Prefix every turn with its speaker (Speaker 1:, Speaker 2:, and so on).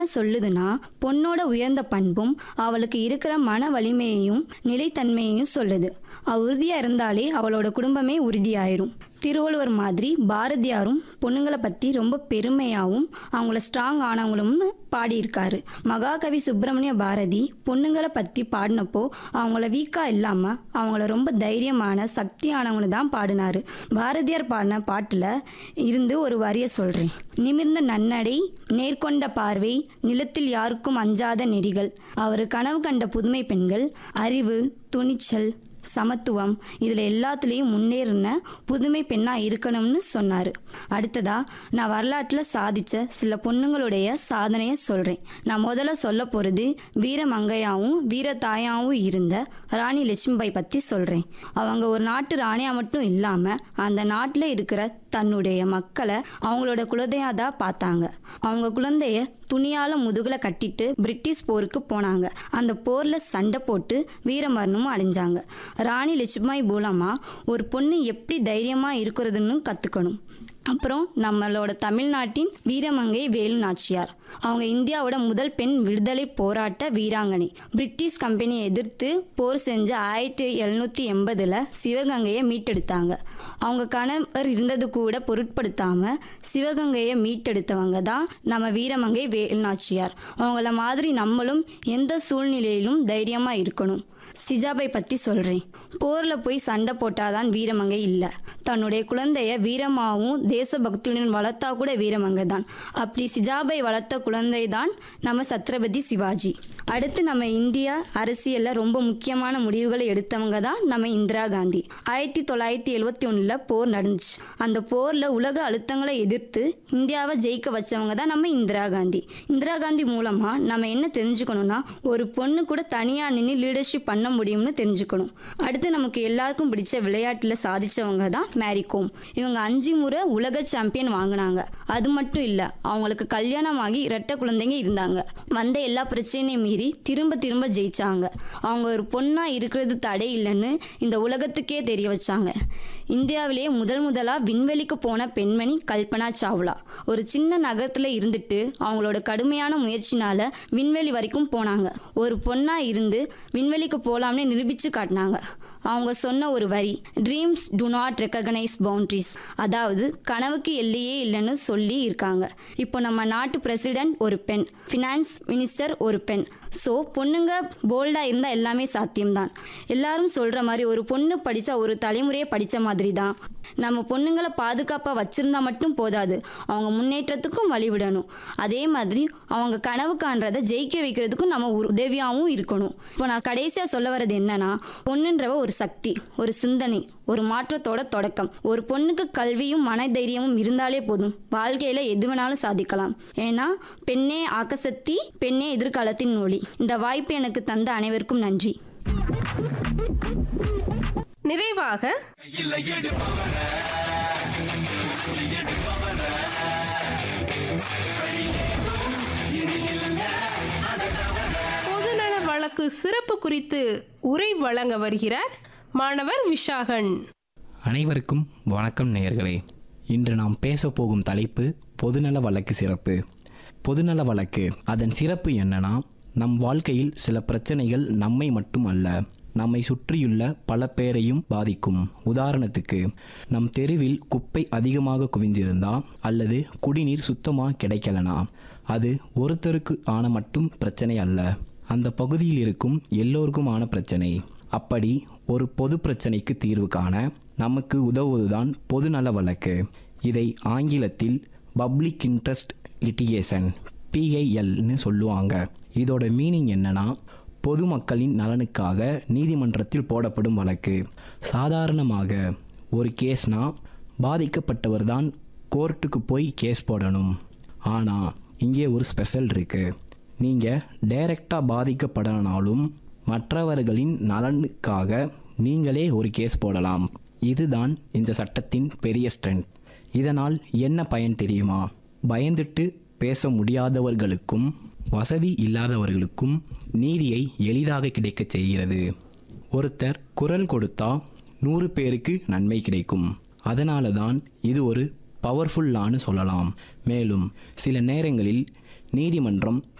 Speaker 1: சொல்லுதுன்னா பொண்ணோட உயர்ந்த பண்பும் அவளுக்கு இருக்கிற மன வலிமையையும் நிலைத்தன்மையையும் சொல்லுது அவ உறுதியா இருந்தாலே அவளோட குடும்பமே உறுதியாயிரும் திருவள்ளுவர் மாதிரி பாரதியாரும் பொண்ணுங்களை பத்தி ரொம்ப பெருமையாவும் அவங்கள ஸ்ட்ராங் ஆனவங்களும்னு பாடியிருக்காரு மகாகவி சுப்பிரமணிய பாரதி பொண்ணுங்களை பத்தி பாடினப்போ அவங்கள வீக்கா இல்லாம அவங்கள ரொம்ப தைரியமான சக்தியானவங்க தான் பாடினாரு பாரதியார் பாடின பாட்டுல இருந்து ஒரு வரிய சொல்றேன் நிமிர்ந்த நன்னடை நேர்கொண்ட பார்வை நிலத்தில் யாருக்கும் அஞ்சாத நெறிகள் அவர் கனவு கண்ட புதுமை பெண்கள் அறிவு துணிச்சல் சமத்துவம் இதில் எல்லாத்துலேயும் முன்னேறின புதுமை பெண்ணாக இருக்கணும்னு சொன்னார் அடுத்ததா நான் வரலாற்றில் சாதித்த சில பொண்ணுங்களுடைய சாதனையை சொல்கிறேன் நான் முதல்ல சொல்ல போகிறது வீரமங்கையாவும் வீரத்தாயாவும் இருந்த ராணி லட்சுமிபாய் பற்றி சொல்கிறேன் அவங்க ஒரு நாட்டு ராணியாக மட்டும் இல்லாமல் அந்த நாட்டில் இருக்கிற தன்னுடைய மக்களை அவங்களோட குலதையாக தான் பார்த்தாங்க அவங்க குழந்தைய துணியால முதுகுல கட்டிட்டு பிரிட்டிஷ் போருக்கு போனாங்க அந்த போர்ல சண்டை போட்டு வீரமரணமும் அடைஞ்சாங்க ராணி லட்சுமாய் மூலமா ஒரு பொண்ணு எப்படி தைரியமா இருக்கிறதுன்னு கத்துக்கணும் அப்புறம் நம்மளோட தமிழ்நாட்டின் வீரமங்கை வேலு நாச்சியார் அவங்க இந்தியாவோட முதல் பெண் விடுதலை போராட்ட வீராங்கனை பிரிட்டிஷ் கம்பெனியை எதிர்த்து போர் செஞ்ச ஆயிரத்தி எழுநூற்றி எண்பதில் சிவகங்கையை மீட்டெடுத்தாங்க அவங்க கணவர் இருந்தது கூட பொருட்படுத்தாம சிவகங்கையை மீட்டெடுத்தவங்க தான் நம்ம வீரமங்கை வேலுநாச்சியார் அவங்கள மாதிரி நம்மளும் எந்த சூழ்நிலையிலும் தைரியமா இருக்கணும் சிஜாபை பத்தி சொல்றேன் போர்ல போய் சண்டை போட்டாதான் வீரமங்கை இல்லை தன்னுடைய குழந்தைய வீரமாவும் தேசபக்தியுடன் வளர்த்தா கூட வீரமங்கை தான் அப்படி சிஜாபை வளர்த்த குழந்தை தான் நம்ம சத்ரபதி சிவாஜி அடுத்து நம்ம இந்தியா அரசியல்ல ரொம்ப முக்கியமான முடிவுகளை எடுத்தவங்க தான் நம்ம இந்திரா காந்தி ஆயிரத்தி தொள்ளாயிரத்தி எழுவத்தி ஒண்ணுல போர் நடந்துச்சு அந்த போர்ல உலக அழுத்தங்களை எதிர்த்து இந்தியாவை ஜெயிக்க வச்சவங்க தான் நம்ம இந்திரா காந்தி இந்திரா காந்தி மூலமா நம்ம என்ன தெரிஞ்சுக்கணும்னா ஒரு பொண்ணு கூட தனியா நின்று லீடர்ஷிப் பண்ண முடியும்னு தெரிஞ்சுக்கணும் அடுத்து நமக்கு எல்லாருக்கும் பிடிச்ச விளையாட்டுல சாதிச்சவங்க தான் மேரி கோம் இவங்க அஞ்சு முறை உலக சாம்பியன் வாங்கினாங்க அது மட்டும் இல்ல அவங்களுக்கு கல்யாணமாகி இரட்டை குழந்தைங்க இருந்தாங்க வந்த எல்லா பிரச்சனையும் மீறி திரும்ப திரும்ப ஜெயிச்சாங்க அவங்க ஒரு பொண்ணா இருக்கிறது தடை இல்லைன்னு இந்த உலகத்துக்கே தெரிய வச்சாங்க இந்தியாவிலேயே முதல் முதலா விண்வெளிக்கு போன பெண்மணி கல்பனா சாவ்லா ஒரு சின்ன நகரத்துல இருந்துட்டு அவங்களோட கடுமையான முயற்சினால விண்வெளி வரைக்கும் போனாங்க ஒரு பொண்ணா இருந்து விண்வெளிக்கு போலாம்னு நிரூபிச்சு காட்டினாங்க அவங்க சொன்ன ஒரு வரி dreams do not recognise boundaries அதாவது கனவுக்கு எல்லையே இல்லைன்னு சொல்லி இருக்காங்க இப்போ நம்ம நாட்டு பிரசிடென்ட் ஒரு பெண் ஃபினான்ஸ் மினிஸ்டர் ஒரு பெண் ஸோ பொண்ணுங்க போல்டாக இருந்தால் எல்லாமே சாத்தியம்தான் எல்லாரும் சொல்கிற மாதிரி ஒரு பொண்ணு படித்தா ஒரு தலைமுறையை படித்த மாதிரி தான் நம்ம பொண்ணுங்களை பாதுகாப்பாக வச்சுருந்தா மட்டும் போதாது அவங்க முன்னேற்றத்துக்கும் வழிவிடணும் அதே மாதிரி அவங்க கனவு காண்றதை ஜெயிக்க வைக்கிறதுக்கும் நம்ம ஒரு உதவியாகவும் இருக்கணும் இப்போ நான் கடைசியாக சொல்ல வர்றது என்னன்னா பொண்ணுன்றவ ஒரு சக்தி ஒரு சிந்தனை ஒரு மாற்றத்தோட தொடக்கம் ஒரு பொண்ணுக்கு கல்வியும் மனதைரியமும் இருந்தாலே போதும் வாழ்க்கையில் எது வேணாலும் சாதிக்கலாம் ஏன்னா பெண்ணே ஆக்கசக்தி பெண்ணே எதிர்காலத்தின் ஒளி இந்த வாய்ப்பு எனக்கு தந்த அனைவருக்கும் நன்றி
Speaker 2: நிறைவாக பொதுநல வழக்கு சிறப்பு குறித்து உரை வழங்க வருகிறார் மாணவர் விஷாகன்
Speaker 3: அனைவருக்கும் வணக்கம் நேயர்களே இன்று நாம் பேசப் போகும் தலைப்பு பொதுநல வழக்கு சிறப்பு பொதுநல வழக்கு அதன் சிறப்பு என்னன்னா நம் வாழ்க்கையில் சில பிரச்சனைகள் நம்மை மட்டும் அல்ல நம்மை சுற்றியுள்ள பல பேரையும் பாதிக்கும் உதாரணத்துக்கு நம் தெருவில் குப்பை அதிகமாக குவிந்திருந்தா அல்லது குடிநீர் சுத்தமாக கிடைக்கலனா அது ஒருத்தருக்கு ஆன மட்டும் பிரச்சனை அல்ல அந்த பகுதியில் இருக்கும் எல்லோருக்குமான பிரச்சனை அப்படி ஒரு பொது பிரச்சனைக்கு தீர்வு காண நமக்கு உதவுவதுதான் பொதுநல வழக்கு இதை ஆங்கிலத்தில் பப்ளிக் இன்ட்ரெஸ்ட் லிட்டிகேஷன் பிஐஎல்னு சொல்லுவாங்க இதோட மீனிங் என்னன்னா பொதுமக்களின் நலனுக்காக நீதிமன்றத்தில் போடப்படும் வழக்கு சாதாரணமாக ஒரு கேஸ்னா பாதிக்கப்பட்டவர் தான் கோர்ட்டுக்கு போய் கேஸ் போடணும் ஆனால் இங்கே ஒரு ஸ்பெஷல் இருக்குது நீங்கள் டைரெக்டாக பாதிக்கப்படனாலும் மற்றவர்களின் நலனுக்காக நீங்களே ஒரு கேஸ் போடலாம் இதுதான் இந்த சட்டத்தின் பெரிய ஸ்ட்ரென்த் இதனால் என்ன பயன் தெரியுமா பயந்துட்டு பேச முடியாதவர்களுக்கும் வசதி இல்லாதவர்களுக்கும் நீதியை எளிதாக கிடைக்கச் செய்கிறது ஒருத்தர் குரல் கொடுத்தா நூறு பேருக்கு நன்மை கிடைக்கும் அதனால தான் இது ஒரு பவர்ஃபுல்லான்னு சொல்லலாம் மேலும் சில நேரங்களில் நீதிமன்றம்